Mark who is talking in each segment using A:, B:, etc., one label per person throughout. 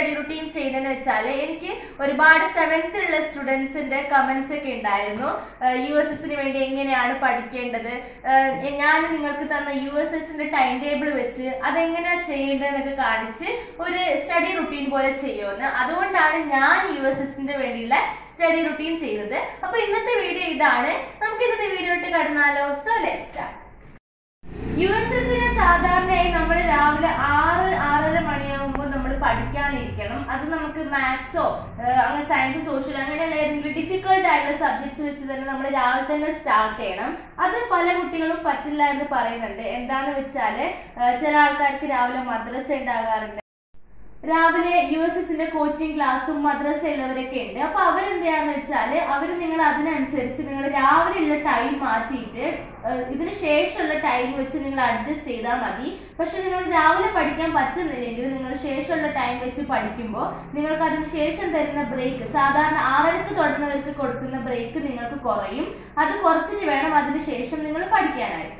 A: study routine ചെയ്യുന്നതെന്ന് വെച്ചാൽ എനിക്ക് ഒരുപാട് സെവൻത്തിലുള്ള സ്റ്റുഡൻസിന്റെ കമന്റ്സ് ഒക്കെ ഉണ്ടായിരുന്നു യു എസ് എസിന് വേണ്ടി എങ്ങനെയാണ് പഠിക്കേണ്ടത് ഏഹ് ഞാൻ നിങ്ങൾക്ക് തന്ന യു എസ് എസിന്റെ ടൈം ടേബിൾ വെച്ച് അതെങ്ങനെയാ ചെയ്യേണ്ടതെന്നൊക്കെ കാണിച്ച് ഒരു സ്റ്റഡി റുട്ടീൻ പോലെ ചെയ്യുമെന്ന് അതുകൊണ്ടാണ് ഞാൻ യു എസ് എസിന്റെ വേണ്ടിയുള്ള സ്റ്റഡി റുട്ടീൻ ചെയ്തത് അപ്പൊ ഇന്നത്തെ വീഡിയോ ഇതാണ് നമുക്ക് ഇന്നത്തെ വീഡിയോ ഇട്ട് കടന്നാലോ so let start U S എസിന് സാധാരണയായി നമ്മൾ രാവിലെ ആറ് ആറര മണിയാകുമ്പോൾ നമ്മൾ പഠിക്കാനിരിക്കണം അത് നമുക്ക് മാത്സോ അങ്ങനെ സയൻസ് സോഷ്യൽ അങ്ങനെയുള്ള ഏതെങ്കിലും ഡിഫിക്കൽട്ട് ആയിട്ടുള്ള സബ്ജക്ട്സ് വെച്ച് തന്നെ നമ്മൾ രാവിലെ തന്നെ സ്റ്റാർട്ട് ചെയ്യണം അത് പല കുട്ടികളും പറ്റില്ല എന്ന് പറയുന്നുണ്ട് എന്താന്ന് വെച്ചാല് ഏഹ് ചില ആൾക്കാർക്ക് രാവിലെ മദ്രസ ഉണ്ടാകാറുണ്ട് രാവിലെ യു എസ് എസിന്റെ കോച്ചിങ് ക്ലാസ്സും മദ്രസ ഉള്ളവരൊക്കെ ഉണ്ട് അപ്പൊ അവരെന്ത് ചെയ്യാന്ന് വെച്ചാല് അവർ നിങ്ങൾ അതിനനുസരിച്ച് നിങ്ങൾ രാവിലെ ഉള്ള ടൈം മാറ്റിയിട്ട് ഏഹ് ഇതിന് ശേഷമുള്ള ടൈം വെച്ച് നിങ്ങൾ അഡ്ജസ്റ്റ് ചെയ്താൽ മതി പക്ഷെ നിങ്ങൾ രാവിലെ പഠിക്കാൻ പറ്റുന്നില്ലെങ്കിൽ നിങ്ങൾ ശേഷമുള്ള ടൈം വെച്ച് പഠിക്കുമ്പോൾ നിങ്ങൾക്ക് അതിന് ശേഷം തരുന്ന ബ്രേക്ക് സാധാരണ ആറരക്ക് തുടങ്ങുന്നവർക്ക് കൊടുക്കുന്ന ബ്രേക്ക് നിങ്ങൾക്ക് കുറയും അത് കുറച്ചിട്ട് വേണം അതിന് ശേഷം നിങ്ങൾ പഠിക്കാനായിട്ട്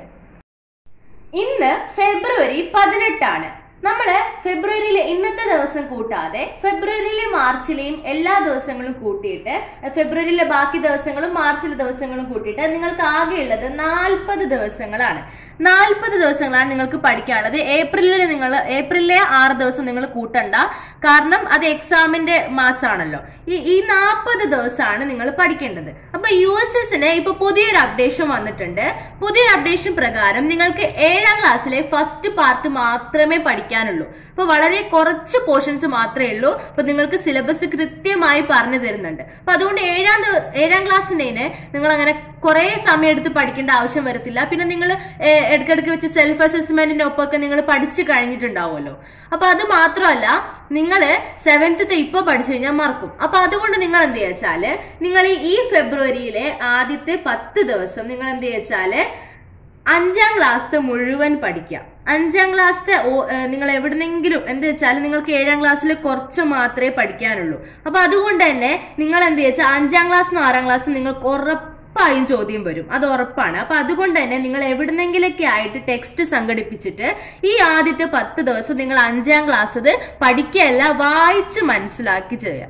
A: ഇന്ന് ഫെബ്രുവരി പതിനെട്ടാണ് നമ്മള് ഫെബ്രുവരിയിലെ ഇന്നത്തെ ദിവസം കൂട്ടാതെ ഫെബ്രുവരിയിലെ മാർച്ചിലെയും എല്ലാ ദിവസങ്ങളും കൂട്ടിയിട്ട് ഫെബ്രുവരിയിലെ ബാക്കി ദിവസങ്ങളും മാർച്ചിലെ ദിവസങ്ങളും കൂട്ടിയിട്ട് നിങ്ങൾക്ക് ആകെയുള്ളത് നാൽപ്പത് ദിവസങ്ങളാണ് നാൽപ്പത് ദിവസങ്ങളാണ് നിങ്ങൾക്ക് പഠിക്കാനുള്ളത് ഏപ്രിലിൽ നിങ്ങൾ ഏപ്രിലിലെ ആറ് ദിവസം നിങ്ങൾ കൂട്ടണ്ട കാരണം അത് എക്സാമിന്റെ മാസമാണല്ലോ ഈ ഈ നാൽപ്പത് ദിവസമാണ് നിങ്ങൾ പഠിക്കേണ്ടത് അപ്പൊ യു എസ് എസിന് ഇപ്പൊ പുതിയൊരു അപ്ഡേഷൻ വന്നിട്ടുണ്ട് പുതിയൊരു അപ്ഡേഷൻ പ്രകാരം നിങ്ങൾക്ക് ഏഴാം ക്ലാസ്സിലെ ഫസ്റ്റ് പാർട്ട് മാത്രമേ പഠിക്കാനുള്ളൂ അപ്പൊ വളരെ കുറച്ച് പോർഷൻസ് മാത്രമേ ഉള്ളൂ അപ്പൊ നിങ്ങൾക്ക് സിലബസ് കൃത്യമായി പറഞ്ഞു തരുന്നുണ്ട് അപ്പൊ അതുകൊണ്ട് ഏഴാം ദിവ- ഏഴാം ക്ലാസ്സിനെ നിങ്ങൾ അങ്ങനെ കുറെ സമയം എടുത്ത് പഠിക്കേണ്ട ആവശ്യം വരത്തില്ല പിന്നെ നിങ്ങൾ ഇടയ്ക്കിടയ്ക്ക് വെച്ച് സെൽഫ് അസസ്മെന്റിന്റെ ഒപ്പമൊക്കെ നിങ്ങൾ പഠിച്ചു കഴിഞ്ഞിട്ടുണ്ടാവുമല്ലോ അപ്പൊ അത് മാത്രമല്ല നിങ്ങൾ സെവൻത്ത് ഇപ്പൊ പഠിച്ചു കഴിഞ്ഞാൽ മറക്കും അപ്പൊ അതുകൊണ്ട് നിങ്ങൾ എന്ത് വെച്ചാല് നിങ്ങൾ ഈ- ഈ ഫെബ്രുവരിയിലെ ആദ്യത്തെ പത്ത് ദിവസം നിങ്ങൾ എന്ത് വെച്ചാല് അഞ്ചാം ക്ലാസ്സിലെ മുഴുവൻ പഠിക്കാം അഞ്ചാം ക്ലാസ്സിലെ നിങ്ങൾ എവിടുന്നെങ്കിലും എന്ത് വെച്ചാൽ നിങ്ങൾക്ക് ഏഴാം ക്ലാസ്സിൽ കുറച്ച് മാത്രമേ പഠിക്കാനുള്ളൂ അപ്പൊ അതുകൊണ്ട് തന്നെ നിങ്ങൾ എന്ത് വെച്ചാൽ അഞ്ചാം ക്ലാസ്സിനും ആറാം ക്ലാസ്സിനും നിങ്ങൾക്ക് ഉറപ്പായും ചോദ്യം വരും അത് ഉറപ്പാണ് അപ്പൊ അതുകൊണ്ട് തന്നെ നിങ്ങൾ എവിടുന്നെങ്കിലൊക്കെ ആയിട്ട് ടെക്സ്റ്റ് സംഘടിപ്പിച്ചിട്ട് ഈ ആദ്യത്തെ പത്ത് ദിവസം നിങ്ങൾ അഞ്ചാം ക്ലാസ് അത് പഠിക്കുകയല്ല വായിച്ച് മനസ്സിലാക്കി ചെയ്യാം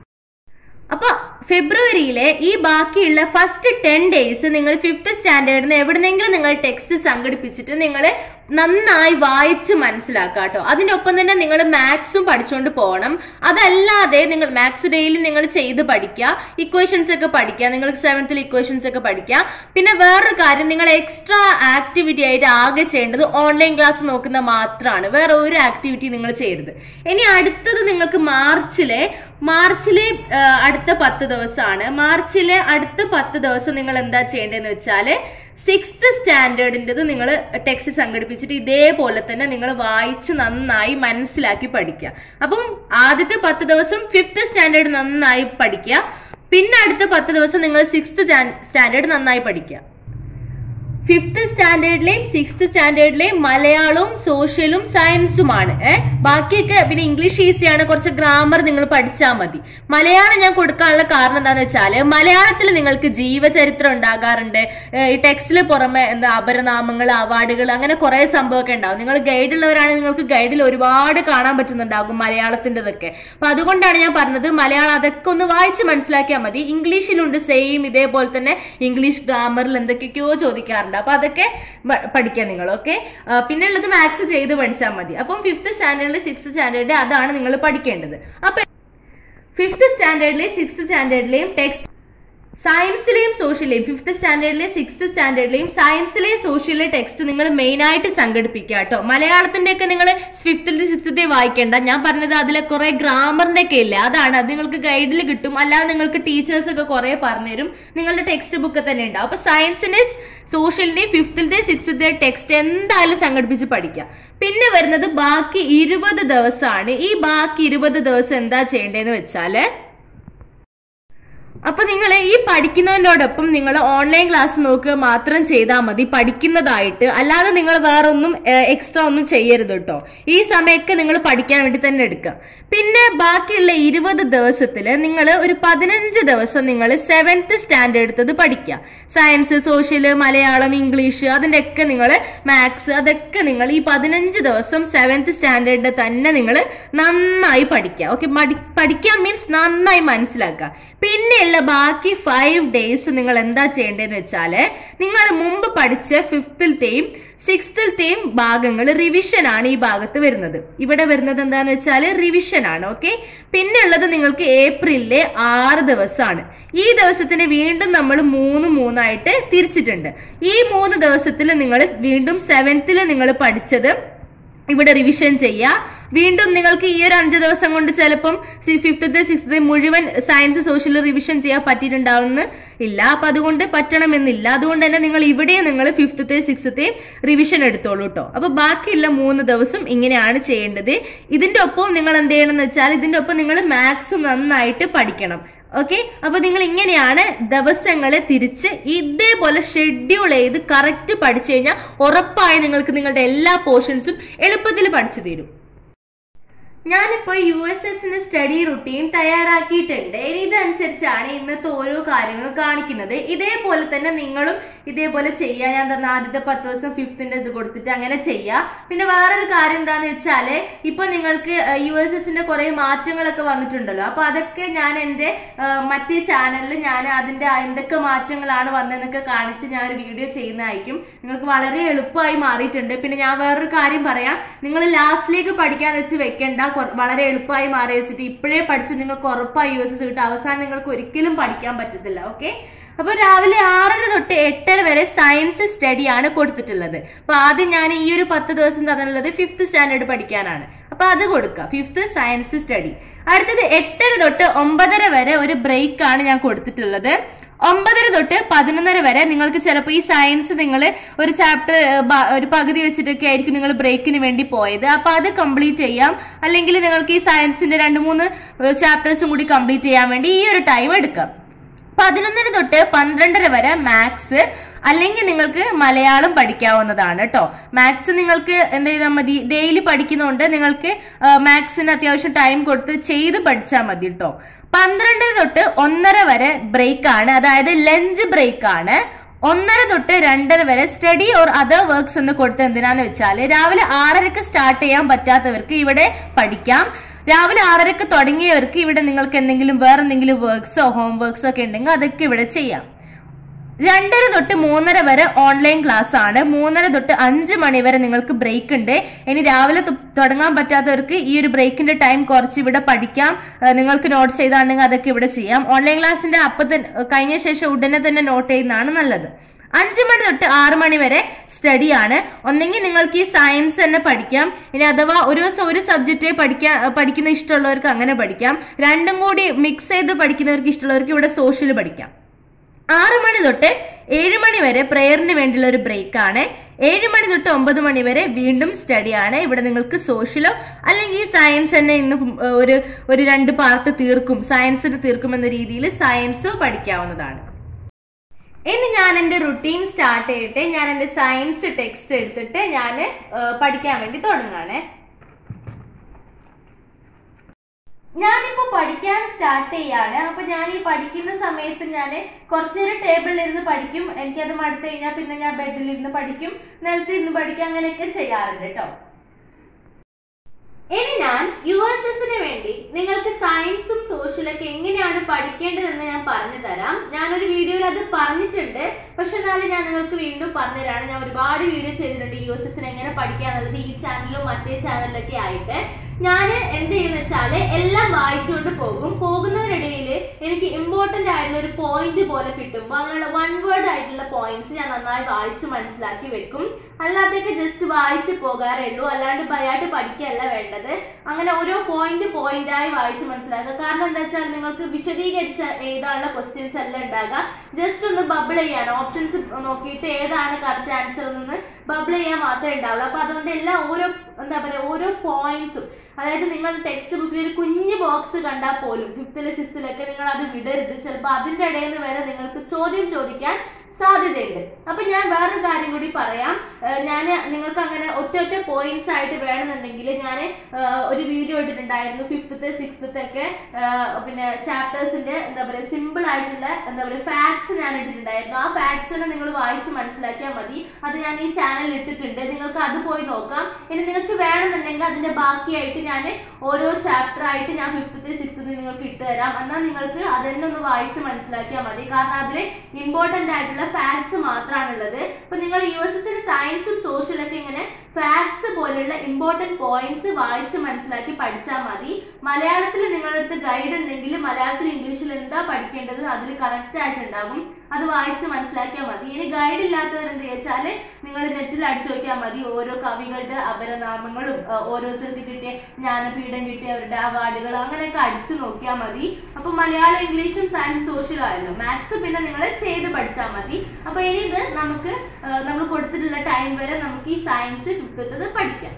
A: അപ്പൊ ഫെബ്രുവരിയിലെ ഈ ബാക്കിയുള്ള ഫസ്റ്റ് ടെൻ ഡേയ്സ് നിങ്ങൾ ഫിഫ്ത്ത് സ്റ്റാൻഡേർഡിന് എവിടെന്നെങ്കിലും നിങ്ങൾ ടെക്സ്റ്റ് സംഘടിപ്പിച്ചിട്ട് നിങ്ങൾ നന്നായി വായിച്ച് മനസ്സിലാക്കുക കേട്ടോ അതിന്റെ ഒപ്പം തന്നെ നിങ്ങൾ മാത്സും പഠിച്ചുകൊണ്ട് പോകണം അതല്ലാതെ നിങ്ങൾ മാത്സ് ഡെയിലി നിങ്ങൾ ചെയ്ത് പഠിക്കുക ഇക്വേഷൻസ് ഒക്കെ പഠിക്കുക നിങ്ങൾ സെവൻത്തിൽ ഇക്വേഷൻസ് ഒക്കെ പഠിക്കുക പിന്നെ വേറൊരു കാര്യം നിങ്ങൾ എക്സ്ട്രാ ആക്ടിവിറ്റി ആയിട്ട് ആകെ ചെയ്യേണ്ടത് ഓൺലൈൻ ക്ലാസ് നോക്കുന്ന മാത്രമാണ് വേറെ ഒരു ആക്ടിവിറ്റി നിങ്ങൾ ചെയ്യരുത് ഇനി അടുത്തത് നിങ്ങൾക്ക് മാർച്ചിലെ മാർച്ചിലെ ആ, അടുത്ത പത്ത് ദിവസമാണ് മാർച്ചിലെ അടുത്ത പത്ത് ദിവസം നിങ്ങൾ എന്താ ചെയ്യേണ്ടതെന്ന് വെച്ചാല് സിക്സ്ത് സ്റ്റാൻഡേർഡിൻ്റെത് നിങ്ങൾ ടെക്സ്റ്റ് സംഘടിപ്പിച്ചിട്ട് ഇതേപോലെ തന്നെ നിങ്ങൾ വായിച്ച് നന്നായി മനസ്സിലാക്കി പഠിക്കുക അപ്പം ആദ്യത്തെ പത്ത് ദിവസം ഫിഫ്ത്ത് സ്റ്റാൻഡേർഡ് നന്നായി പഠിക്കുക പിന്നെ അടുത്ത പത്ത് ദിവസം നിങ്ങൾ സിക്സ്ത് സ്റ്റാൻഡേർഡ് നന്നായി പഠിക്കുക ഫിഫ്ത്ത് സ്റ്റാൻഡേർഡിലെയും സിക്സ്ത് സ്റ്റാൻഡേർഡിലെയും മലയാളവും സോഷ്യലും സയൻസുമാണ് ഏഹ് ബാക്കിയൊക്കെ പിന്നെ ഇംഗ്ലീഷ് ഈസിയാണ് കുറച്ച് ഗ്രാമർ നിങ്ങൾ പഠിച്ചാൽ മതി മലയാളം ഞാൻ കൊടുക്കാനുള്ള കാരണം എന്താണെന്ന് വെച്ചാൽ മലയാളത്തിൽ നിങ്ങൾക്ക് ജീവചരിത്രം ഉണ്ടാകാറുണ്ട് ഏഹ് ഈ ടെക്സ്റ്റിൽ പുറമെ എന്താ അപരനാമങ്ങൾ അവാർഡുകൾ അങ്ങനെ കുറെ സംഭവമൊക്കെ ഉണ്ടാവും നിങ്ങൾ ഗൈഡുള്ളവരാണെങ്കിൽ നിങ്ങൾക്ക് ഗൈഡിൽ ഒരുപാട് കാണാൻ പറ്റുന്നുണ്ടാകും മലയാളത്തിൻ്റെതൊക്കെ അപ്പൊ അതുകൊണ്ടാണ് ഞാൻ പറഞ്ഞത് മലയാളം അതൊക്കെ ഒന്ന് വായിച്ച് മനസ്സിലാക്കിയാൽ മതി ഇംഗ്ലീഷിലുണ്ട് സെയിം ഇതേപോലെ തന്നെ ഇംഗ്ലീഷ് ഗ്രാമറിൽ എന്തൊക്കെയൊക്കെയോ ചോദിക്കാറുണ്ട് അപ്പൊ അതൊക്കെ മ- പഠിക്കാം നിങ്ങൾ ഓക്കെ പിന്നെ ഉള്ളത് മാത്സ് ചെയ്ത് പഠിച്ചാൽ മതി അപ്പം ഫിഫ്ത്ത് സ്റ്റാൻഡേർഡിൽ സിക്സ്ത് സ്റ്റാൻഡേർഡ് അതാണ് നിങ്ങൾ പഠിക്കേണ്ടത് അപ്പൊ ഫിഫ്ത്ത് സ്റ്റാൻഡേർഡിലെയും സിക്സ്ത് സ്റ്റാൻഡേർഡിലെയും ടെക്സ്റ്റ് സയൻസിലെയും സോഷ്യലെയും ഫിഫ്ത്ത് സ്റ്റാൻഡേർഡിലെയും സിക്സ്ത് സ്റ്റാൻഡേർഡിലെയും സയൻസിലെയും സോഷ്യലിലെ ടെക്സ്റ്റ് നിങ്ങൾ മെയിൻ ആയിട്ട് സംഘടിപ്പിക്കുക കേട്ടോ മലയാളത്തിന്റെ ഒക്കെ നിങ്ങൾ ഫിഫ്ത്തിലെ സിക്സ്ത്തെ വായിക്കേണ്ട ഞാൻ പറഞ്ഞത് അതിലെ കുറെ ഗ്രാമറിന്റെ ഒക്കെ ഇല്ലേ അതാണ് അത് നിങ്ങൾക്ക് ഗൈഡിൽ കിട്ടും അല്ലാതെ നിങ്ങൾക്ക് ടീച്ചേഴ്സ് ഒക്കെ കുറെ പറഞ്ഞുതരും നിങ്ങളുടെ ടെക്സ്റ്റ് ബുക്ക് തന്നെ ഉണ്ടാവും അപ്പൊ സയൻസിന്റെ സോഷ്യലിന്റെ ഫിഫ്ത്തിലത്തെ സിക്സ്ത്തെ ടെക്സ്റ്റ് എന്തായാലും സംഘടിപ്പിച്ച് പഠിക്കുക പിന്നെ വരുന്നത് ബാക്കി ഇരുപത് ദിവസമാണ് ഈ ബാക്കി ഇരുപത് ദിവസം എന്താ ചെയ്യേണ്ടതെന്ന് വെച്ചാല് അപ്പൊ നിങ്ങൾ ഈ പഠിക്കുന്നതിനോടൊപ്പം നിങ്ങൾ ഓൺലൈൻ ക്ലാസ് നോക്കുക മാത്രം ചെയ്താൽ മതി പഠിക്കുന്നതായിട്ട് അല്ലാതെ നിങ്ങൾ വേറൊന്നും എക്സ്ട്രാ ഒന്നും ചെയ്യരുത് കേട്ടോ ഈ സമയമൊക്കെ നിങ്ങൾ പഠിക്കാൻ വേണ്ടി തന്നെ എടുക്കുക പിന്നെ ബാക്കിയുള്ള ഇരുപത് ദിവസത്തിൽ നിങ്ങൾ ഒരു പതിനഞ്ച് ദിവസം നിങ്ങൾ സെവൻത്ത് സ്റ്റാൻഡേർഡ് എടുത്തത് പഠിക്കുക സയൻസ് സോഷ്യൽ മലയാളം ഇംഗ്ലീഷ് അതിൻ്റെ ഒക്കെ നിങ്ങൾ മാത്സ് അതൊക്കെ നിങ്ങൾ ഈ പതിനഞ്ച് ദിവസം സെവൻത്ത് സ്റ്റാൻഡേർഡ് തന്നെ നിങ്ങൾ നന്നായി പഠിക്കുക ഓക്കെ പഠിക്കാൻ മീൻസ് നന്നായി മനസ്സിലാക്കുക പിന്നെയുള്ള ബാക്കി ഫൈവ് ഡേയ്സ് നിങ്ങൾ എന്താ ചെയ്യേണ്ടതെന്ന് വെച്ചാൽ നിങ്ങൾ മുമ്പ് പഠിച്ച ഫിഫ്ത്തിലത്തെയും സിക്സ്ത്തിലത്തെയും ഭാഗങ്ങൾ റിവിഷൻ ആണ് ഈ ഭാഗത്ത് വരുന്നത് ഇവിടെ വരുന്നത് എന്താന്ന് വെച്ചാൽ റിവിഷൻ ആണ് ഓക്കെ പിന്നെ ഉള്ളത് നിങ്ങൾക്ക് ഏപ്രിലിലെ ആറ് ദിവസമാണ് ഈ ദിവസത്തിന് വീണ്ടും നമ്മൾ മൂന്ന് മൂന്നായിട്ട് തിരിച്ചിട്ടുണ്ട് ഈ മൂന്ന് ദിവസത്തിൽ നിങ്ങൾ വീണ്ടും സെവൻത്തിൽ നിങ്ങൾ പഠിച്ചത് ഇവിടെ റിവിഷൻ ചെയ്യുക വീണ്ടും നിങ്ങൾക്ക് ഈ ഒരു അഞ്ച് ദിവസം കൊണ്ട് ചിലപ്പം ഫിഫ്ത്തത്തെ സിക്സ്ത്തെ മുഴുവൻ സയൻസ് സോഷ്യൽ റിവിഷൻ ചെയ്യാൻ പറ്റിയിട്ടുണ്ടാവുമെന്ന് ഇല്ല അപ്പൊ അതുകൊണ്ട് പറ്റണമെന്നില്ല അതുകൊണ്ട് തന്നെ നിങ്ങൾ ഇവിടെ നിങ്ങൾ ഫിഫ്ത്തത്തെ സിക്സ്ത്തെ റിവിഷൻ എടുത്തോളൂ കേട്ടോ അപ്പൊ ബാക്കിയുള്ള മൂന്ന് ദിവസം ഇങ്ങനെയാണ് ചെയ്യേണ്ടത് ഇതിന്റെ ഒപ്പം നിങ്ങൾ എന്ത് ചെയ്യണം എന്ന് വെച്ചാൽ ഇതിന്റെ ഒപ്പം നിങ്ങൾ മാത്സ് നന്നായിട്ട് പഠിക്കണം ഓക്കെ അപ്പൊ നിങ്ങൾ ഇങ്ങനെയാണ് ദിവസങ്ങളെ തിരിച്ച് ഇതേപോലെ ഷെഡ്യൂൾ ചെയ്ത് കറക്റ്റ് പഠിച്ചു കഴിഞ്ഞാൽ ഉറപ്പായി നിങ്ങൾക്ക് നിങ്ങളുടെ എല്ലാ പോർഷൻസും എളുപ്പത്തിൽ പഠിച്ചു തീരും ഞാനിപ്പോ യു എസ് എസിന് സ്റ്റഡി റുട്ടീൻ തയ്യാറാക്കിയിട്ടുണ്ട് ഇനി ഇതനുസരിച്ചാണ് ഇന്നത്തെ ഓരോ കാര്യങ്ങളും കാണിക്കുന്നത് ഇതേപോലെ തന്നെ നിങ്ങളും ഇതേപോലെ ചെയ്യുക ഞാൻ തന്ന ആദ്യത്തെ പത്ത് ദിവസം ഫിഫ്ത്തിന്റെ ഇത് കൊടുത്തിട്ട് അങ്ങനെ ചെയ്യുക പിന്നെ വേറൊരു കാര്യം എന്താന്ന് വെച്ചാല് ഇപ്പൊ നിങ്ങൾക്ക് യു എസ് എസിന്റെ കുറെ മാറ്റങ്ങളൊക്കെ വന്നിട്ടുണ്ടല്ലോ അപ്പൊ അതൊക്കെ ഞാൻ എന്റെ ആ, മറ്റേ ചാനലിൽ ഞാൻ അതിന്റെ എന്തൊക്കെ മാറ്റങ്ങളാണ് വന്നതെന്നൊക്കെ കാണിച്ച് ഞാൻ ഒരു വീഡിയോ ചെയ്യുന്നതായിരിക്കും നിങ്ങൾക്ക് വളരെ എളുപ്പമായി മാറിയിട്ടുണ്ട് പിന്നെ ഞാൻ വേറൊരു കാര്യം പറയാം നിങ്ങൾ ലാസ്റ്റിലേക്ക് പഠിക്കാൻ വെച്ച് വെക്കേണ്ട കൊ- വളരെ എളുപ്പമായി മാറി വെച്ചിട്ട് ഇപ്പോഴേ പഠിച്ച് നിങ്ങൾക്ക് ഉറപ്പായി യു എസ് എസ് കിട്ടും അവസാനം നിങ്ങൾക്ക് ഒരിക്കലും പഠിക്കാൻ പറ്റത്തില്ല ഓക്കെ അപ്പൊ രാവിലെ ആറര തൊട്ട് എട്ടര വരെ സയൻസ് സ്റ്റഡി ആണ് കൊടുത്തിട്ടുള്ളത് അപ്പൊ ആദ്യം ഞാൻ ഈ ഒരു പത്ത് ദിവസം തന്നുള്ളത് ഫിഫ്ത്ത് സ്റ്റാൻഡേർഡ് പഠിക്കാനാണ് അപ്പൊ അത് കൊടുക്കുക ഫിഫ്ത്ത് സയൻസ് സ്റ്റഡി അടുത്തത് എട്ടര തൊട്ട് ഒമ്പതര വരെ ഒരു ബ്രേക്ക് ആണ് ഞാൻ കൊടുത്തിട്ടുള്ളത് ഒമ്പതര തൊട്ട് പതിനൊന്നര വരെ നിങ്ങൾക്ക് ചിലപ്പോൾ ഈ സയൻസ് നിങ്ങൾ ഒരു ചാപ്റ്റർ ഒരു പകുതി വെച്ചിട്ടൊക്കെ ആയിരിക്കും നിങ്ങൾ ബ്രേക്കിന് വേണ്ടി പോയത് അപ്പൊ അത് കംപ്ലീറ്റ് ചെയ്യാം അല്ലെങ്കിൽ നിങ്ങൾക്ക് ഈ സയൻസിന്റെ രണ്ട് മൂന്ന് ചാപ്റ്റേഴ്സും കൂടി കംപ്ലീറ്റ് ചെയ്യാൻ വേണ്ടി ഈ ഒരു ടൈം എടുക്കാം പതിനൊന്നര തൊട്ട് പന്ത്രണ്ടര വരെ മാത്സ് അല്ലെങ്കിൽ നിങ്ങൾക്ക് മലയാളം പഠിക്കാവുന്നതാണ് കേട്ടോ മാത്സ് നിങ്ങൾക്ക് എന്ത് ചെയ്താൽ മതി ഡെയിലി പഠിക്കുന്നതുകൊണ്ട് നിങ്ങൾക്ക് മാത്സിന് അത്യാവശ്യം ടൈം കൊടുത്ത് ചെയ്ത് പഠിച്ചാൽ മതി കേട്ടോ പന്ത്രണ്ടര തൊട്ട് ഒന്നര വരെ ബ്രേക്ക് ആണ് അതായത് ലഞ്ച് ബ്രേക്ക് ആണ് ഒന്നര തൊട്ട് രണ്ടര വരെ സ്റ്റഡി ഓർ അതർ വർക്ക്സ് എന്ന് കൊടുത്ത് എന്തിനാന്ന് വെച്ചാൽ രാവിലെ ആറരക്ക് സ്റ്റാർട്ട് ചെയ്യാൻ പറ്റാത്തവർക്ക് ഇവിടെ പഠിക്കാം രാവിലെ ആറരക്ക് തുടങ്ങിയവർക്ക് ഇവിടെ നിങ്ങൾക്ക് എന്തെങ്കിലും വേറെ എന്തെങ്കിലും വർക്ക്സോ ഹോം വർക്ക്സോ ഒക്കെ ഉണ്ടെങ്കിൽ അതൊക്കെ ഇവിടെ ചെയ്യാം രണ്ടര തൊട്ട് മൂന്നര വരെ ഓൺലൈൻ ക്ലാസ് ആണ് മൂന്നര തൊട്ട് അഞ്ച് മണി വരെ നിങ്ങൾക്ക് ബ്രേക്ക് ഉണ്ട് ഇനി രാവിലെ തു- തുടങ്ങാൻ പറ്റാത്തവർക്ക് ഈ ഒരു ബ്രേക്കിന്റെ ടൈം കുറച്ച് ഇവിടെ പഠിക്കാം ഏഹ് നിങ്ങൾക്ക് നോട്ട്സ് ചെയ്താണെങ്കിൽ അതൊക്കെ ഇവിടെ ചെയ്യാം ഓൺലൈൻ ക്ലാസ്സിന്റെ അപ്പൊ തന്നെ കഴിഞ്ഞ ശേഷം ഉടനെ തന്നെ നോട്ട് ചെയ്യുന്നതാണ് നല്ലത് അഞ്ച് മണി തൊട്ട് ആറ് മണി വരെ സ്റ്റഡി ആണ് ഒന്നെങ്കിൽ നിങ്ങൾക്ക് ഈ സയൻസ് തന്നെ പഠിക്കാം ഇനി അഥവാ ഒരു ദിവസം ഒരു സബ്ജക്റ്റ് പഠിക്കാൻ പഠിക്കുന്ന ഇഷ്ടമുള്ളവർക്ക് അങ്ങനെ പഠിക്കാം രണ്ടും കൂടി മിക്സ് ചെയ്ത് പഠിക്കുന്നവർക്ക് ഇഷ്ടമുള്ളവർക്ക് ഇവിടെ സോഷ്യൽ പഠിക്കാം ആറ് മണി തൊട്ട് ഏഴ് മണി വരെ പ്രെയറിന് വേണ്ടിയുള്ള ഒരു ബ്രേക്ക് ആണ് ഏഴ് മണി തൊട്ട് ഒമ്പത് മണി വരെ വീണ്ടും സ്റ്റഡി ആണ് ഇവിടെ നിങ്ങൾക്ക് സോഷ്യലോ അല്ലെങ്കിൽ സയൻസ് തന്നെ ഇന്ന് ഒരു ഒരു രണ്ട് പാർട്ട് തീർക്കും സയൻസിന് തീർക്കും എന്ന രീതിയിൽ സയൻസോ പഠിക്കാവുന്നതാണ് ഇനി ഞാൻ എന്റെ റുട്ടീൻ സ്റ്റാർട്ട് ചെയ്തിട്ട് ഞാൻ എന്റെ സയൻസ് ടെക്സ്റ്റ് എടുത്തിട്ട് ഞാൻ പഠിക്കാൻ വേണ്ടി തുടങ്ങാണ് ഞാനിപ്പോ പഠിക്കാൻ സ്റ്റാർട്ട് ചെയ്യാണ് അപ്പൊ ഞാൻ ഈ പഠിക്കുന്ന സമയത്ത് ഞാൻ കുറച്ചു നേരം ടേബിളിൽ ഇരുന്ന് പഠിക്കും എനിക്കത് മടുത്തു കഴിഞ്ഞാൽ പിന്നെ ഞാൻ ബെഡിൽ ഇരുന്ന് പഠിക്കും നിലത്ത് ഇരുന്ന് പഠിക്കും അങ്ങനെയൊക്കെ ചെയ്യാറുണ്ട് കേട്ടോ ഇനി ഞാൻ യു എസ് എസിന് വേണ്ടി നിങ്ങൾക്ക് സയൻസും സോഷ്യലൊക്കെ എങ്ങനെയാണ് പഠിക്കേണ്ടതെന്ന് ഞാൻ പറഞ്ഞു തരാം ഞാനൊരു വീഡിയോയിൽ അത് പറഞ്ഞിട്ടുണ്ട് പക്ഷെ എന്നാലും ഞാൻ നിങ്ങൾക്ക് വീണ്ടും പറഞ്ഞുതരാണ് ഞാൻ ഒരുപാട് വീഡിയോ ചെയ്തിട്ടുണ്ട് യു എസ് എസിന് എങ്ങനെ പഠിക്കാന്നുള്ളത് ഈ ചാനലിലും മറ്റേ ചാനലിലൊക്കെ ആയിട്ട് ഞാൻ എന്ത് ചെയ്യുന്ന വെച്ചാല് എല്ലാം വായിച്ചുകൊണ്ട് പോകും പോകുന്നതിനിടയിൽ എനിക്ക് ഇമ്പോർട്ടന്റ് ആയിട്ടുള്ള ഒരു പോയിന്റ് പോലെ കിട്ടുമ്പോൾ അങ്ങനെയുള്ള വൺ വേർഡ് ആയിട്ടുള്ള പോയിന്റ്സ് ഞാൻ നന്നായി വായിച്ച് മനസ്സിലാക്കി വെക്കും അല്ലാതൊക്കെ ജസ്റ്റ് വായിച്ച് പോകാറേ ഉള്ളൂ അല്ലാണ്ട് ഭയമായിട്ട് പഠിക്കുകയല്ല വേണ്ടത് അങ്ങനെ ഓരോ പോയിന്റ് പോയിന്റ് ആയി വായിച്ച് മനസ്സിലാക്കുക കാരണം എന്താ വെച്ചാൽ നിങ്ങൾക്ക് വിശദീകരിച്ച എഴുതാനുള്ള ക്വസ്റ്റ്യൻസ് എല്ലാം ഉണ്ടാകുക ജസ്റ്റ് ഒന്ന് ബബിൾ ചെയ്യാൻ ഓപ്ഷൻസ് നോക്കിയിട്ട് ഏതാണ് കറക്റ്റ് ആൻസർ എന്ന് ബബിൾ ചെയ്യാൻ മാത്രമേ ഉണ്ടാവുള്ളൂ അപ്പൊ അതുകൊണ്ട് എല്ലാം ഓരോ എന്താ പറയാ ഓരോ പോയിന്റ്സും അതായത് നിങ്ങൾ ടെക്സ്റ്റ് ബുക്കിൽ ഒരു കുഞ്ഞു ബോക്സ് കണ്ടാൽ പോലും ഫിഫ്തില് സിക്സ്ത്തിലൊക്കെ നിങ്ങൾ അത് വിടരുത് ചിലപ്പോൾ അതിന്റെ ഇടയിൽ നിന്ന് വരെ നിങ്ങൾക്ക് ചോദ്യം ചോദിക്കാൻ സാധ്യതയുണ്ട് അപ്പൊ ഞാൻ വേറൊരു കാര്യം കൂടി പറയാം ഞാൻ നിങ്ങൾക്ക് അങ്ങനെ ഒറ്റ ഒറ്റ പോയിന്റ്സ് ആയിട്ട് വേണമെന്നുണ്ടെങ്കിൽ ഞാൻ ഒരു വീഡിയോ ഇട്ടിട്ടുണ്ടായിരുന്നു ഫിഫ്ത്തത്തെ സിക്സ്ത്തെ ഒക്കെ ആ, പിന്നെ ചാപ്റ്റേഴ്സിന്റെ എന്താ പറയുക സിമ്പിൾ ആയിട്ടുള്ള എന്താ പറയുക ഫാക്ട്സ് ഞാൻ ഇട്ടിട്ടുണ്ടായിരുന്നു ആ ഫാക്ട്സ് നിങ്ങൾ വായിച്ച് മനസ്സിലാക്കിയാൽ മതി അത് ഞാൻ ഈ ചാനലിൽ ഇട്ടിട്ടുണ്ട് നിങ്ങൾക്ക് അത് പോയി നോക്കാം ഇനി നിങ്ങൾക്ക് വേണമെന്നുണ്ടെങ്കിൽ അതിന്റെ ബാക്കിയായിട്ട് ഞാൻ ഓരോ ചാപ്റ്റർ ആയിട്ട് ഞാൻ ഫിഫ്ത്തത്തെ സിക്സ്ത്തെ നിങ്ങൾക്ക് ഇട്ട് തരാം എന്നാൽ നിങ്ങൾക്ക് അതെന്നെ ഒന്ന് വായിച്ച് മനസ്സിലാക്കിയാൽ മതി കാരണം അതിൽ ഇമ്പോർട്ടന്റ് ആയിട്ടുള്ള ഫാക്ട്സ് മാത്രമാണുള്ളത് ഇപ്പൊ നിങ്ങൾ യു എസ് എസിന് സയൻസും സോഷ്യലൊക്കെ ഇങ്ങനെ ഫാക്ട്സ് പോലുള്ള ഇമ്പോർട്ടന്റ് പോയിന്റ്സ് വായിച്ച് മനസ്സിലാക്കി പഠിച്ചാൽ മതി മലയാളത്തിൽ നിങ്ങളുടെ അടുത്ത് ഗൈഡ് ഉണ്ടെങ്കിൽ മലയാളത്തിൽ ഇംഗ്ലീഷിൽ എന്താ പഠിക്കേണ്ടത് അതിൽ കറക്റ്റ് ആയിട്ടുണ്ടാകും അത് വായിച്ച് മനസ്സിലാക്കിയാൽ മതി ഇനി ഗൈഡ് ഇല്ലാത്തവർ എന്ത് വെച്ചാൽ നിങ്ങൾ നെറ്റിൽ അടിച്ചു നോക്കിയാൽ മതി ഓരോ കവികളുടെ അപരനാമങ്ങളും ആ, ഓരോരുത്തർക്ക് കിട്ടിയ ജ്ഞാനപീഠം കിട്ടിയവരുടെ അവാർഡുകൾ അങ്ങനെയൊക്കെ അടിച്ചു നോക്കിയാൽ മതി അപ്പൊ മലയാളം ഇംഗ്ലീഷും സയൻസ് സോഷ്യലും ആയല്ലോ മാത്സ് പിന്നെ നിങ്ങൾ ചെയ്ത് പഠിച്ചാൽ മതി അപ്പൊ ഇനി ഇത് നമുക്ക് നമ്മൾ കൊടുത്തിട്ടുള്ള ടൈം വരെ നമുക്ക് ഈ സയൻസ് ഫിഫ്ത്തത് പഠിക്കാം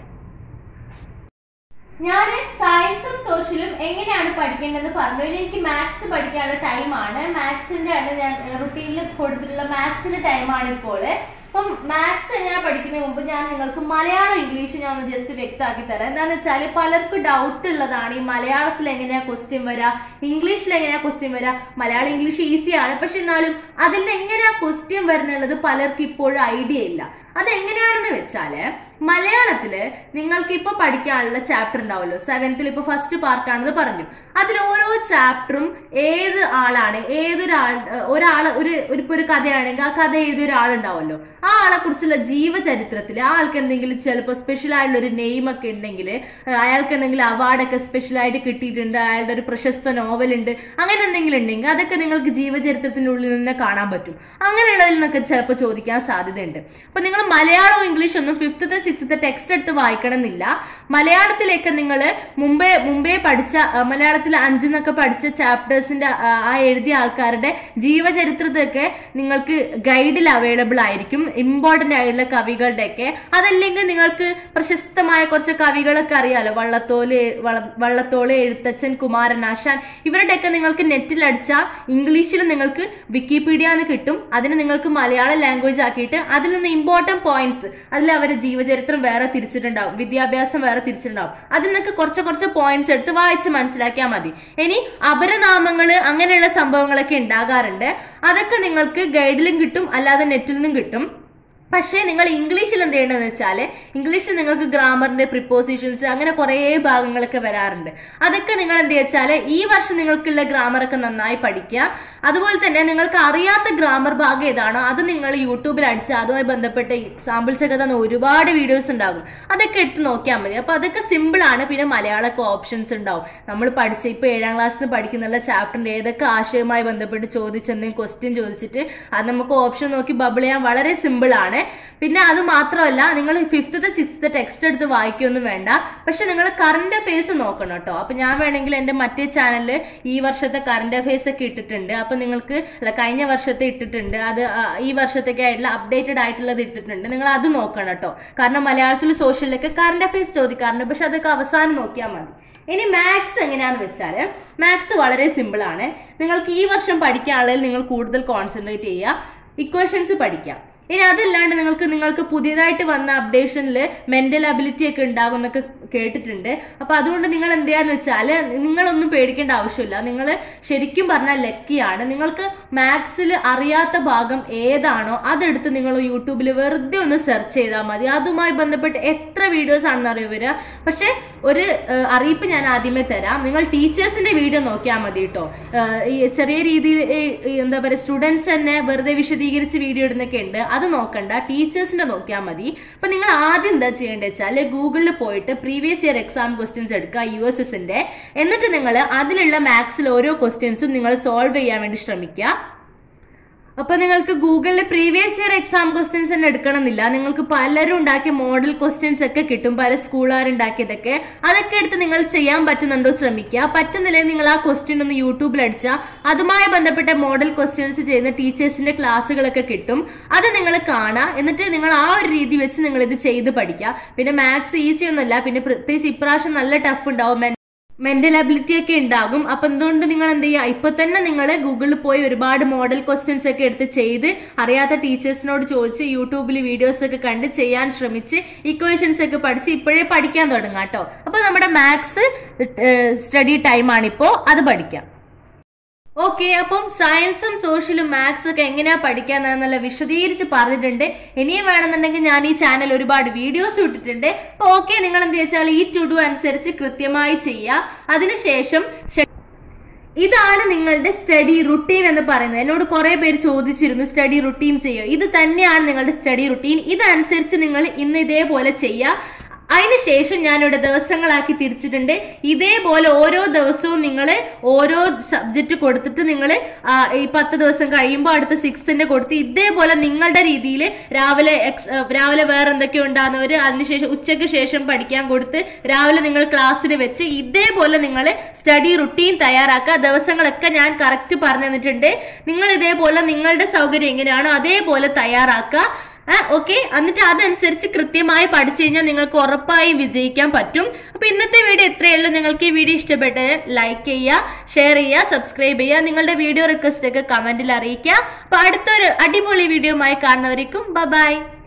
A: ഞാൻ സയൻസും സോഷ്യലും എങ്ങനെയാണ് പഠിക്കേണ്ടതെന്ന് പറഞ്ഞു ഇനി എനിക്ക് മാത്സ് പഠിക്കാനുള്ള ടൈമാണ് മാത്സിന്റെ ആണ് ഞാൻ റുട്ടീനിൽ കൊടുത്തിട്ടുള്ള മാത്സിന്റെ ടൈമാണ് ഇപ്പോൾ അപ്പം മാത്സ് എങ്ങനെ പഠിക്കുന്നതിന് മുമ്പ് ഞാൻ നിങ്ങൾക്ക് മലയാളം ഇംഗ്ലീഷ് ഞാൻ ഒന്ന് ജസ്റ്റ് വ്യക്തമാക്കി തരാം എന്താന്ന് വെച്ചാൽ പലർക്കും ഡൗട്ട് ഉള്ളതാണ് ഈ മലയാളത്തിൽ എങ്ങനെയാ ക്വസ്റ്റ്യൻ വരാ ഇംഗ്ലീഷിൽ എങ്ങനെയാ ക്വസ്റ്റ്യൻ വരാ മലയാളം ഇംഗ്ലീഷ് ഈസിയാണ് പക്ഷെ എന്നാലും അതിൽ എങ്ങനെയാ ക്വസ്റ്റ്യൻ വരുന്നുള്ളത് പലർക്കും ഇപ്പോഴും ഐഡിയ ഇല്ല അതെങ്ങനെയാണെന്ന് വെച്ചാല് മലയാളത്തില് നിങ്ങൾക്ക് ഇപ്പൊ പഠിക്കാനുള്ള ചാപ്റ്റർ ഉണ്ടാവുമല്ലോ സെവൻത്തിൽ ഇപ്പൊ ഫസ്റ്റ് പാർട്ടാണെന്ന് പറഞ്ഞു അതിൽ ഓരോ ചാപ്റ്ററും ഏത് ആളാണ് ഏതൊരാൾ ഒരാൾ ഒരു ഒരു ഇപ്പൊ ഒരു കഥയാണെങ്കിൽ ആ കഥ എഴുതിയ ഒരാളുണ്ടാവുമല്ലോ ആ ആളെ കുറിച്ചുള്ള ജീവചരിത്രത്തിൽ ആ ആൾക്ക് എന്തെങ്കിലും ചിലപ്പോൾ സ്പെഷ്യൽ ആയിട്ടുള്ള ഒരു നെയിം ഒക്കെ ഉണ്ടെങ്കിൽ അയാൾക്ക് എന്തെങ്കിലും അവാർഡൊക്കെ സ്പെഷ്യൽ ആയിട്ട് കിട്ടിയിട്ടുണ്ട് അയാളുടെ ഒരു പ്രശസ്ത നോവൽ ഉണ്ട് അങ്ങനെ എന്തെങ്കിലും ഉണ്ടെങ്കിൽ അതൊക്കെ നിങ്ങൾക്ക് ജീവചരിത്രത്തിന്റെ ഉള്ളിൽ നിന്ന് കാണാൻ പറ്റും അങ്ങനെയുള്ളതിൽ നിന്നൊക്കെ ചിലപ്പോൾ ചോദിക്കാൻ സാധ്യതയുണ്ട് അപ്പൊ നിങ്ങൾ മലയാളവും ഇംഗ്ലീഷും ഒന്നും ഫിഫ്ത്തത്തെ സിക്സ്ത്തെ ടെക്സ്റ്റ് എടുത്ത് വായിക്കണമെന്നില്ല മലയാളത്തിലേക്ക് നിങ്ങൾ മുമ്പേ മുമ്പേ പഠിച്ച ആ, മലയാളത്തിൽ അഞ്ചെന്നൊക്കെ പഠിച്ച ചാപ്റ്റേഴ്സിന്റെ ആ, ആ എഴുതിയ ആൾക്കാരുടെ ജീവചരിത്രത്തൊക്കെ നിങ്ങൾക്ക് ഗൈഡിൽ അവൈലബിൾ ആയിരിക്കും ഇമ്പോർട്ടന്റ് ആയിട്ടുള്ള കവികളുടെ ഒക്കെ അതല്ലെങ്കിൽ നിങ്ങൾക്ക് പ്രശസ്തമായ കുറച്ച് കവികളൊക്കെ അറിയാലോ വള്ളത്തോല് വള- വള്ളത്തോള് എഴുത്തച്ഛൻ കുമാരനാശാൻ ഇവരുടെയൊക്കെ നിങ്ങൾക്ക് നെറ്റിൽ അടിച്ചാൽ ഇംഗ്ലീഷിൽ നിങ്ങൾക്ക് വിക്കിപീഡിയ എന്ന് കിട്ടും അതിന് നിങ്ങൾക്ക് മലയാളം ലാംഗ്വേജ് ആക്കിയിട്ട് അതിൽ നിന്ന് ഇമ്പോർട്ടന്റ് പോയിന്റ്സ് അതിൽ അവരുടെ ജീവചരിത്രം വേറെ തിരിച്ചിട്ടുണ്ടാവും വിദ്യാഭ്യാസം വേറെ തിരിച്ചിട്ടുണ്ടാവും അതിൽ നിന്നൊക്കെ കുറച്ച് കുറച്ച് പോയിന്റ്സ് എടുത്ത് വായിച്ച് മനസ്സിലാക്കിയാൽ മതി ഇനി അപരനാമങ്ങള് അങ്ങനെയുള്ള സംഭവങ്ങളൊക്കെ ഉണ്ടാകാറുണ്ട് അതൊക്കെ നിങ്ങൾക്ക് ഗൈഡിലും കിട്ടും അല്ലാതെ നെറ്റിൽ നിന്നും കിട്ടും പക്ഷേ നിങ്ങൾ ഇംഗ്ലീഷിൽ എന്ത് ചെയ്യേണ്ടതെന്ന് വെച്ചാൽ ഇംഗ്ലീഷിൽ നിങ്ങൾക്ക് ഗ്രാമറിന്റെ പ്രിപ്പോസിഷൻസ് അങ്ങനെ കുറേ ഭാഗങ്ങളൊക്കെ വരാറുണ്ട് അതൊക്കെ നിങ്ങൾ എന്ത് വെച്ചാൽ ഈ വർഷം നിങ്ങൾക്കുള്ള ഗ്രാമറൊക്കെ നന്നായി പഠിക്കുക അതുപോലെ തന്നെ നിങ്ങൾക്ക് അറിയാത്ത ഗ്രാമർ ഭാഗം ഏതാണോ അത് നിങ്ങൾ യൂട്യൂബിൽ അടിച്ച് അതുമായി ബന്ധപ്പെട്ട എക്സാമ്പിൾസ് ഒക്കെ തന്ന ഒരുപാട് വീഡിയോസ് ഉണ്ടാകും അതൊക്കെ എടുത്ത് നോക്കിയാൽ മതി അപ്പൊ അതൊക്കെ സിമ്പിൾ ആണ് പിന്നെ മലയാളമൊക്കെ ഓപ്ഷൻസ് ഉണ്ടാവും നമ്മൾ പഠിച്ച ഇപ്പൊ ഏഴാം ക്ലാസ്സിൽ നിന്ന് പഠിക്കുന്നുള്ള ചാപ്റ്ററിന്റെ ഏതൊക്കെ ആശയവുമായി ബന്ധപ്പെട്ട് ചോദിച്ചെന്തെങ്കിലും ക്വസ്റ്റ്യൻ ചോദിച്ചിട്ട് അത് നമുക്ക് ഓപ്ഷൻ നോക്കി ബബിൾ ചെയ്യാൻ വളരെ സിമ്പിൾ ആണ് പിന്നെ അത് മാത്രമല്ല നിങ്ങൾ ഫിഫ്ത്ത് സിക്സ്ത്ത് ടെക്സ്റ്റ് എടുത്ത് വായിക്കൊന്നും വേണ്ട പക്ഷെ നിങ്ങൾ കറണ്ട് അഫയേഴ്സ് നോക്കണം കേട്ടോ അപ്പൊ ഞാൻ വേണമെങ്കിൽ എന്റെ മറ്റേ ചാനലിൽ ഈ വർഷത്തെ കറണ്ട് അഫയേഴ്സ് ഒക്കെ ഇട്ടിട്ടുണ്ട് അപ്പൊ നിങ്ങൾക്ക് അല്ല കഴിഞ്ഞ വർഷത്തെ ഇട്ടിട്ടുണ്ട് അത് ആ, ഈ വർഷത്തേക്ക് ആയിട്ടുള്ള അപ്ഡേറ്റഡ് ആയിട്ടുള്ളത് ഇട്ടിട്ടുണ്ട് നിങ്ങൾ അത് നോക്കണം കേട്ടോ കാരണം മലയാളത്തിൽ സോഷ്യലിലൊക്കെ കറണ്ട് അഫയേഴ്സ് ചോദിക്കാറുണ്ട് പക്ഷെ അതൊക്കെ അവസാനം നോക്കിയാൽ മതി ഇനി മാത്സ് എങ്ങനെയാന്ന് വെച്ചാൽ മാത്സ് വളരെ സിമ്പിൾ ആണ് നിങ്ങൾക്ക് ഈ വർഷം പഠിക്കാനുള്ളതിൽ നിങ്ങൾ കൂടുതൽ കോൺസെൻട്രേറ്റ് ചെയ്യുക ഇക്വേഷൻസ് പഠിക്കാം ഇനി അതല്ലാണ്ട് നിങ്ങൾക്ക് നിങ്ങൾക്ക് പുതിയതായിട്ട് വന്ന അപ്ഡേഷനിൽ മെന്റൽ അബിലിറ്റി ഒക്കെ ഉണ്ടാകും എന്നൊക്കെ കേട്ടിട്ടുണ്ട് അപ്പൊ അതുകൊണ്ട് നിങ്ങൾ എന്ത് ചെയ്യാന്ന് വെച്ചാൽ നിങ്ങളൊന്നും പേടിക്കേണ്ട ആവശ്യമില്ല നിങ്ങൾ ശരിക്കും പറഞ്ഞാൽ ലക്കിയാണ് നിങ്ങൾക്ക് മാത്സിൽ അറിയാത്ത ഭാഗം ഏതാണോ അതെടുത്ത് നിങ്ങൾ യൂട്യൂബിൽ വെറുതെ ഒന്ന് സെർച്ച് ചെയ്താൽ മതി അതുമായി ബന്ധപ്പെട്ട് എത്ര വീഡിയോസ് ആണെന്ന് അറിയോ വരിക പക്ഷെ ഒരു ഏഹ്, അറിയിപ്പ് ഞാൻ ആദ്യമേ തരാം നിങ്ങൾ ടീച്ചേഴ്സിന്റെ വീഡിയോ നോക്കിയാൽ മതി കേട്ടോ ഈ ചെറിയ രീതിയിൽ ഈ, ഈ എന്താ പറയുക സ്റ്റുഡൻസ് തന്നെ വെറുതെ വിശദീകരിച്ച് വീഡിയോ ഇടുന്നൊക്കെ ഉണ്ട് അത് നോക്കണ്ട ടീച്ചേഴ്സിന്റെ നോക്കിയാൽ മതി അപ്പൊ നിങ്ങൾ ആദ്യം എന്താ ചെയ്യേണ്ടത് വെച്ചാൽ ഗൂഗിളിൽ പോയിട്ട് പ്രീവിയസ് ഇയർ എക്സാം ക്വസ്റ്റ്യൻസ് എടുക്കുക യു എസ് എസിന്റെ എന്നിട്ട് നിങ്ങൾ അതിലുള്ള മാത്സിൽ ഓരോ ക്വസ്റ്റ്യൻസും നിങ്ങൾ സോൾവ് ചെയ്യാൻ വേണ്ടി ശ്രമിക്കുക അപ്പൊ നിങ്ങൾക്ക് ഗൂഗിളിലെ പ്രീവിയസ് ഇയർ എക്സാം ക്വസ്റ്റ്യൻസ് തന്നെ എടുക്കണമെന്നില്ല നിങ്ങൾക്ക് പലരും ഉണ്ടാക്കിയ മോഡൽ ക്വസ്റ്റ്യൻസ് ഒക്കെ കിട്ടും പല സ്കൂളുകാരുണ്ടാക്കിയതൊക്കെ അതൊക്കെ എടുത്ത് നിങ്ങൾ ചെയ്യാൻ പറ്റുന്നുണ്ടോ ശ്രമിക്കുക പറ്റുന്നില്ലെങ്കിൽ നിങ്ങൾ ആ ക്വസ്റ്റ്യൻ ഒന്ന് യൂട്യൂബിൽ അടിച്ചാൽ അതുമായി ബന്ധപ്പെട്ട മോഡൽ ക്വസ്റ്റ്യൻസ് ചെയ്യുന്ന ടീച്ചേഴ്സിന്റെ ക്ലാസ്സുകളൊക്കെ കിട്ടും അത് നിങ്ങൾ കാണുക എന്നിട്ട് നിങ്ങൾ ആ ഒരു രീതി വെച്ച് നിങ്ങൾ ഇത് ചെയ്ത് പഠിക്കുക പിന്നെ മാത്സ് ഈസി ഒന്നുമല്ല പിന്നെ പ്രത്യേകിച്ച് ഇപ്രാവശ്യം നല്ല ടഫ് ഉണ്ടാവും മെന്റൽ അബിലിറ്റി ഒക്കെ ഉണ്ടാകും അപ്പൊ എന്തുകൊണ്ട് നിങ്ങൾ എന്ത് ചെയ്യുക ഇപ്പൊ തന്നെ നിങ്ങൾ ഗൂഗിളിൽ പോയി ഒരുപാട് മോഡൽ ക്വസ്റ്റ്യൻസ് ഒക്കെ എടുത്ത് ചെയ്ത് അറിയാത്ത ടീച്ചേഴ്സിനോട് ചോദിച്ച് യൂട്യൂബിൽ വീഡിയോസ് ഒക്കെ കണ്ട് ചെയ്യാൻ ശ്രമിച്ച് ഇക്വേഷൻസ് ഒക്കെ പഠിച്ച് ഇപ്പോഴേ പഠിക്കാൻ തുടങ്ങാം കേട്ടോ അപ്പൊ നമ്മുടെ മാത്സ് സ്റ്റഡി ടൈം ആണിപ്പോ അത് പഠിക്കാം ഓക്കെ അപ്പം സയൻസും സോഷ്യലും മാത്സും ഒക്കെ എങ്ങനെയാ പഠിക്കാന്നുള്ള വിശദീകരിച്ച് പറഞ്ഞിട്ടുണ്ട് ഇനിയും വേണമെന്നുണ്ടെങ്കിൽ ഞാൻ ഈ ചാനൽ ഒരുപാട് വീഡിയോസ് ഇട്ടിട്ടുണ്ട് അപ്പൊ ഓക്കെ നിങ്ങൾ എന്ത് വെച്ചാൽ ഈ ടു ഡു അനുസരിച്ച് കൃത്യമായി ചെയ്യുക അതിനുശേഷം ശ- ഇതാണ് നിങ്ങളുടെ സ്റ്റഡി റുട്ടീൻ എന്ന് പറയുന്നത് എന്നോട് കുറെ പേര് ചോദിച്ചിരുന്നു സ്റ്റഡി റുട്ടീൻ ചെയ്യോ ഇത് തന്നെയാണ് നിങ്ങളുടെ സ്റ്റഡി റുട്ടീൻ ഇതനുസരിച്ച് നിങ്ങൾ ഇന്ന് ഇതേപോലെ ചെയ്യുക അതിനുശേഷം ഞാനിവിടെ ദിവസങ്ങളാക്കി തിരിച്ചിട്ടുണ്ട് ഇതേപോലെ ഓരോ ദിവസവും നിങ്ങൾ ഓരോ സബ്ജക്റ്റ് കൊടുത്തിട്ട് നിങ്ങൾ ഈ പത്ത് ദിവസം കഴിയുമ്പോൾ അടുത്ത സിക്സ്ത്തിന്റെ കൊടുത്ത് ഇതേപോലെ നിങ്ങളുടെ രീതിയിൽ രാവിലെ എക്സ് രാവിലെ വേറെ എന്തൊക്കെയോ ഉണ്ടാകുന്നവർ അതിനുശേഷം ഉച്ചയ്ക്ക് ശേഷം പഠിക്കാൻ കൊടുത്ത് രാവിലെ നിങ്ങൾ ക്ലാസ്സിന് വെച്ച് ഇതേപോലെ നിങ്ങൾ സ്റ്റഡി റുട്ടീൻ തയ്യാറാക്കുക ദിവസങ്ങളൊക്കെ ഞാൻ കറക്റ്റ് പറഞ്ഞു തന്നിട്ടുണ്ട് നിങ്ങൾ ഇതേപോലെ നിങ്ങളുടെ സൗകര്യം എങ്ങനെയാണോ അതേപോലെ തയ്യാറാക്കുക ഓക്കെ എന്നിട്ട് അതനുസരിച്ച് കൃത്യമായി പഠിച്ചു കഴിഞ്ഞാൽ നിങ്ങൾക്ക് ഉറപ്പായി വിജയിക്കാൻ പറ്റും അപ്പൊ ഇന്നത്തെ വീഡിയോ ഇത്രയേ ഉള്ളൂ നിങ്ങൾക്ക് ഈ വീഡിയോ ഇഷ്ടപ്പെട്ട് ലൈക്ക് ചെയ്യുക ഷെയർ ചെയ്യുക സബ്സ്ക്രൈബ് ചെയ്യുക നിങ്ങളുടെ വീഡിയോ റിക്വസ്റ്റ് ഒക്കെ കമന്റിൽ അറിയിക്കുക അപ്പൊ അടുത്തൊരു അടിപൊളി വീഡിയോയുമായി കാണുന്നവരേക്കും ബൈ